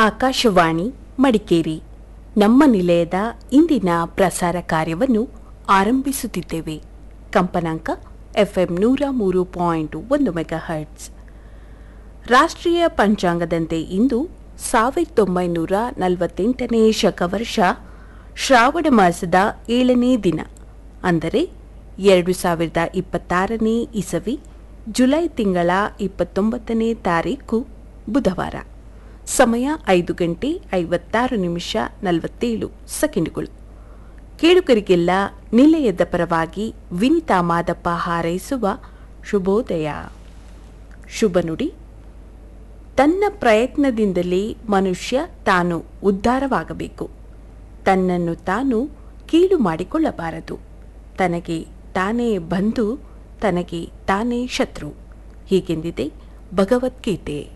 ಆಕಾಶವಾಣಿ ಮಡಿಕೇರಿ ನಮ್ಮ ನಿಲಯದ ಇಂದಿನ ಪ್ರಸಾರ ಕಾರ್ಯವನ್ನು ಆರಂಭಿಸುತ್ತಿದ್ದೇವೆ ಕಂಪನಾಂಕ ಎಫ್ಎಂ ನೂರ ಮೂರು ಪಾಯಿಂಟ್ ಒಂದು ಮೆಗಾಹರ್ಟ್ಸ್ ರಾಷ್ಟ್ರೀಯ ಪಂಚಾಂಗದಂತೆ ಇಂದು ಸಾವಿರದ ಒಂಬೈನೂರ ನಲವತ್ತೆಂಟನೇ ಶಕವರ್ಷ ಶ್ರಾವಣ ಮಾಸದ ಏಳನೇ ದಿನ ಅಂದರೆ ಎರಡು ಸಾವಿರದ ಇಪ್ಪತ್ತಾರನೇ ಇಸವಿ ಜುಲೈ ತಿಂಗಳ ಇಪ್ಪತ್ತೊಂಬತ್ತನೇ ತಾರೀಕು ಬುಧವಾರ ಸಮಯ ಐದು ಗಂಟೆ ಐವತ್ತಾರು ನಿಮಿಷ ನಲವತ್ತೇಳು ಸೆಕೆಂಡುಗಳು ಕೇಳುಗರಿಗೆಲ್ಲ ನಿಲಯದ ಪರವಾಗಿ ವಿನಿತಾ ಮಾದಪ್ಪ ಹಾರೈಸುವ ಶುಭೋದಯ ಶುಭ ನುಡಿ ತನ್ನ ಪ್ರಯತ್ನದಿಂದಲೇ ಮನುಷ್ಯ ತಾನು ಉದ್ಧಾರವಾಗಬೇಕು ತನ್ನನ್ನು ತಾನು ಕೀಳು ಮಾಡಿಕೊಳ್ಳಬಾರದು ತನಗೆ ತಾನೇ ಬಂಧು ತನಗೆ ತಾನೇ ಶತ್ರು ಹೀಗೆಂದಿದೆ ಭಗವದ್ಗೀತೆ